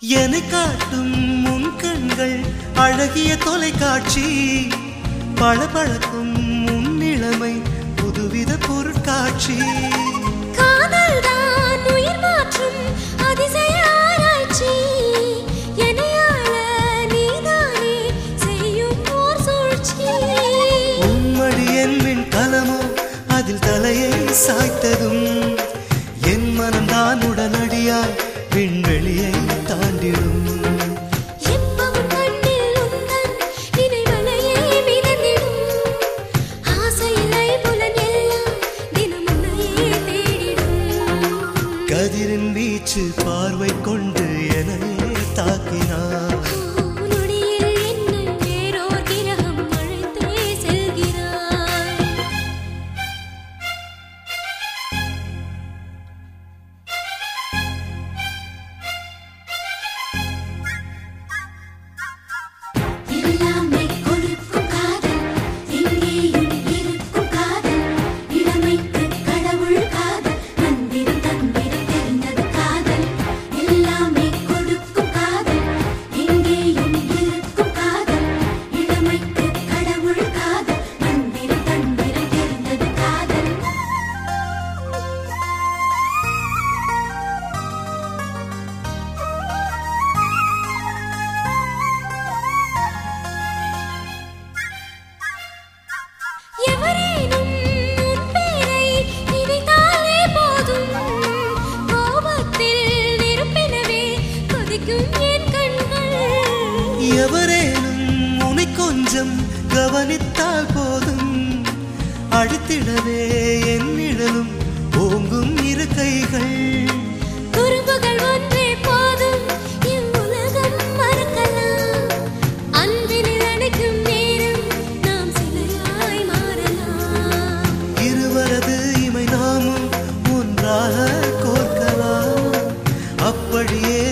என்னை காட்டும் உன் கண்கள் அழகிய தொலைக்காட்சி பளபளக்கும் உன் இளமை புதுவித பொருட்காட்சி காதல்தான் உயிர் மாற்றும் அதிசய ஆராய்ச்சி என்னையாள நீதானே செய்யும் ஓர் சூழ்ச்சி உம்மடி என் மின் கலமோ அதில் தலையை சாய்த்ததும் என் மனம்தான் உடனடியாய் விண்வெளியை தாண்டிடும் எப்பவும் கண்ணில் உந்தன் நினைவலையே மிதந்திடும் ஆசையிலை புலன் எல்லாம் தினம் உன்னையே தேடிடும் கதிரின் வீச்சு பார்வை கொண்டு என்னையே தாக்கினார் நொடியில் என்னை வேறோர் கிரகம் அழைத்தே செல்கிறாய் எல்லாமே கொடுக்கும் காதல் எங்கேயும் இருக்கும் காதல் இளமைக்கு கடவுள் காதல் மந்திரம் தந்திரம் தெரிந்தது காதல் எல்லாமே கொடுக்கும் காதல் எங்கேயும் இருக்கும் காதல் இளமைக்கு கடவுள் காதல் மந்திரம் தந்திரம் தெரிந்தது காதல் எவரேனும் உன் பேரை நினைத்தாலே போதும் கோபத்தில் நெருப்பெனவே கொதிக்கும் என் கண்கள் எவரேனும் உனை கொஞ்சம் கவனித்தால் போதும் அழுத்திடவே என் நிழலும் ஓங்கும் இரு கைகள் குறும்புகள் ஒன்றே போதும் இவ்வுலகம் மறக்கலாம் அன்பினில் அணைக்கும் நேரம் நாம் சிலையாய் மாறலாம் இருவரது இமை நாமும் ஒன்றாக கோர்க்கலாம் அப்படியே